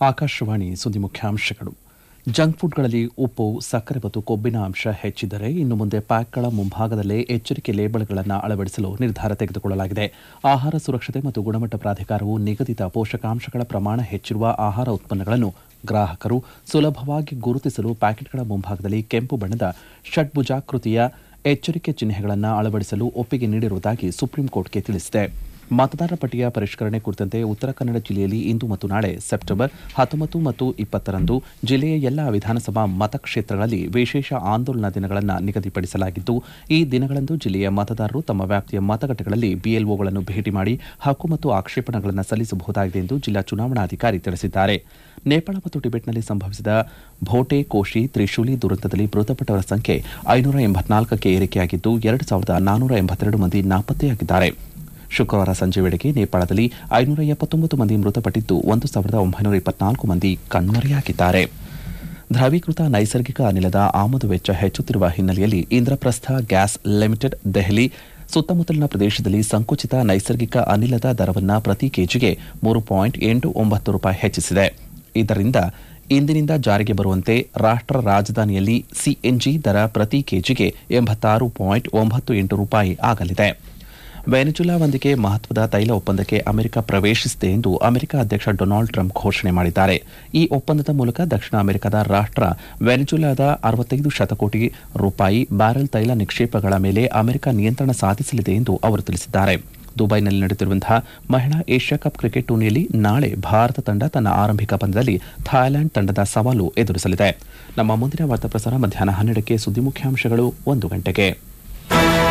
ಆಕಾಶವಾಣಿ ಸುದ್ದಿ ಮುಖ್ಯಾಂಶಗಳು ಜಂಕ್ ಫುಡ್ಗಳಲ್ಲಿ ಉಪ್ಪು ಸಕ್ಕರೆ ಮತ್ತು ಕೊಬ್ಬಿನ ಅಂಶ ಹೆಚ್ಚಿದ್ದರೆ ಇನ್ನು ಮುಂದೆ ಪ್ಯಾಕ್ಗಳ ಮುಂಭಾಗದಲ್ಲೇ ಎಚ್ಚರಿಕೆ ಲೇಬಲ್ಗಳನ್ನು ಅಳವಡಿಸಲು ನಿರ್ಧಾರ ತೆಗೆದುಕೊಳ್ಳಲಾಗಿದೆ ಆಹಾರ ಸುರಕ್ಷತೆ ಮತ್ತು ಗುಣಮಟ್ಟ ಪ್ರಾಧಿಕಾರವು ನಿಗದಿತ ಪೋಷಕಾಂಶಗಳ ಪ್ರಮಾಣ ಹೆಚ್ಚಿರುವ ಆಹಾರ ಉತ್ಪನ್ನಗಳನ್ನು ಗ್ರಾಹಕರು ಸುಲಭವಾಗಿ ಗುರುತಿಸಲು ಪ್ಯಾಕೆಟ್ಗಳ ಮುಂಭಾಗದಲ್ಲಿ ಕೆಂಪು ಬಣ್ಣದ ಷಡ್ಭುಜಾಕೃತಿಯ ಎಚ್ಚರಿಕೆ ಚಿಹ್ನೆಗಳನ್ನು ಅಳವಡಿಸಲು ಒಪ್ಪಿಗೆ ನೀಡಿರುವುದಾಗಿ ಸುಪ್ರೀಂ ಕೋರ್ಟ್ಗೆ ತಿಳಿಸಿದೆ ಮತದಾರರ ಪಟ್ಟಿಯ ಪರಿಷ್ಕರಣೆ ಕುರಿತಂತೆ ಉತ್ತರ ಕನ್ನಡ ಜಿಲ್ಲೆಯಲ್ಲಿ ಇಂದು ಮತ್ತು ನಾಳೆ ಸೆಪ್ಟೆಂಬರ್ ಹತ್ತೊಂಬತ್ತು ಮತ್ತು ಇಪ್ಪತ್ತರಂದು ಜಿಲ್ಲೆಯ ಎಲ್ಲಾ ವಿಧಾನಸಭಾ ಮತಕ್ಷೇತ್ರಗಳಲ್ಲಿ ವಿಶೇಷ ಆಂದೋಲನ ದಿನಗಳನ್ನು ನಿಗದಿಪಡಿಸಲಾಗಿದ್ದು ಈ ದಿನಗಳಂದು ಜಿಲ್ಲೆಯ ಮತದಾರರು ತಮ್ಮ ವ್ಯಾಪ್ತಿಯ ಮತಗಟ್ಟೆಗಳಲ್ಲಿ ಬಿಎಲ್ಒಗಳನ್ನು ಭೇಟಿ ಮಾಡಿ ಹಕ್ಕು ಮತ್ತು ಆಕ್ಷೇಪಣೆಗಳನ್ನು ಸಲ್ಲಿಸಬಹುದಾಗಿದೆ ಎಂದು ಜಿಲ್ಲಾ ಚುನಾವಣಾಧಿಕಾರಿ ತಿಳಿಸಿದ್ದಾರೆ ನೇಪಾಳ ಮತ್ತು ಟಿಬೆಟ್ನಲ್ಲಿ ಸಂಭವಿಸಿದ ಭೋಟೆ ಕೋಶಿ ತ್ರಿಶೂಲಿ ದುರಂತದಲ್ಲಿ ಮೃತಪಟ್ಟವರ ಸಂಖ್ಯೆ ಐನೂರ ಎಂಬತ್ನಾಲ್ಕಕ್ಕೆ ಏರಿಕೆಯಾಗಿದ್ದು ಎರಡು ಸಾವಿರದ ನಾನ್ನೂರ ಎಂಬತ್ತೆರಡು ಮಂದಿ ನಾಪತ್ತೆಯಾಗಿದ್ದಾರೆ ಶುಕ್ರವಾರ ಸಂಜೆ ವೇಳೆಗೆ ನೇಪಾಳದಲ್ಲಿ ಐನೂರ ಎಪ್ಪತ್ತೊಂಬತ್ತು ಮಂದಿ ಮೃತಪಟ್ಟಿದ್ದು ಒಂದು ಸಾವಿರದ ಒಂಬೈನೂರ ಇಪ್ಪತ್ನಾಲ್ಕು ಮಂದಿ ಕಣ್ಮರೆಯಾಗಿದ್ದಾರೆ ದ್ರವೀಕೃತ ನೈಸರ್ಗಿಕ ಅನಿಲದ ಆಮದು ವೆಚ್ಚ ಹೆಚ್ಚುತ್ತಿರುವ ಹಿನ್ನೆಲೆಯಲ್ಲಿ ಇಂದ್ರಪ್ರಸ್ಥ ಗ್ಯಾಸ್ ಲಿಮಿಟೆಡ್ ದೆಹಲಿ ಸುತ್ತಮುತ್ತಲಿನ ಪ್ರದೇಶದಲ್ಲಿ ಸಂಕುಚಿತ ನೈಸರ್ಗಿಕ ಅನಿಲದ ದರವನ್ನು ಪ್ರತಿ ಕೆಜಿಗೆ ಮೂರು ಪಾಯಿಂಟ್ ಎಂಟು ಒಂಬತ್ತು ರೂಪಾಯಿ ಹೆಚ್ಚಿಸಿದೆ ಇದರಿಂದ ಇಂದಿನಿಂದ ಜಾರಿಗೆ ಬರುವಂತೆ ರಾಷ್ಟ್ರ ರಾಜಧಾನಿಯಲ್ಲಿ ಸಿಎನ್ಜಿ ದರ ಪ್ರತಿ ಕೆಜಿಗೆ ಎಂಬತ್ತಾರು ಪಾಯಿಂಟ್ ಒಂಬತ್ತು ಎಂಟು ರೂಪಾಯಿ ಆಗಲಿದೆ ವೆನೆಜುಲಾವೊಂದಿಗೆ ಮಹತ್ವದ ತೈಲ ಒಪ್ಪಂದಕ್ಕೆ ಅಮೆರಿಕ ಪ್ರವೇಶಿಸಿದೆ ಎಂದು ಅಮೆರಿಕ ಅಧ್ಯಕ್ಷ ಡೊನಾಲ್ಡ್ ಟ್ರಂಪ್ ಘೋಷಣೆ ಮಾಡಿದ್ದಾರೆ ಈ ಒಪ್ಪಂದದ ಮೂಲಕ ದಕ್ಷಿಣ ಅಮೆರಿಕದ ರಾಷ್ಟ್ರ ವೆನೆಜುಲಾದ ಅರವತ್ತೈದು ಶತಕೋಟಿ ರೂಪಾಯಿ ಬ್ಯಾರೆಲ್ ತೈಲ ನಿಕ್ಷೇಪಗಳ ಮೇಲೆ ಅಮೆರಿಕ ನಿಯಂತ್ರಣ ಸಾಧಿಸಲಿದೆ ಎಂದು ಅವರು ತಿಳಿಸಿದ್ದಾರೆ ದುಬೈನಲ್ಲಿ ನಡೆಯುತ್ತಿರುವಂತಹ ಮಹಿಳಾ ಏಷ್ಯಾ ಕಪ್ ಕ್ರಿಕೆಟ್ ಟೂರ್ನಿಯಲ್ಲಿ ನಾಳೆ ಭಾರತ ತಂಡ ತನ್ನ ಆರಂಭಿಕ ಪಂದ್ಯದಲ್ಲಿ ಥಾಯ್ಲೆಂಡ್ ತಂಡದ ಸವಾಲು ಎದುರಿಸಲಿದೆ ನಮ್ಮ ಮುಂದಿನ ವಾರ್ತಾ ಪ್ರಸಾರ ಮಧ್ಯಾಹ್ನ ಹನ್ನೆರಡಕ್ಕೆ ಸುದ್ದಿ ಮುಖ್ಯಾಂಶಗಳು ಒಂದು ಗಂಟೆಗೆ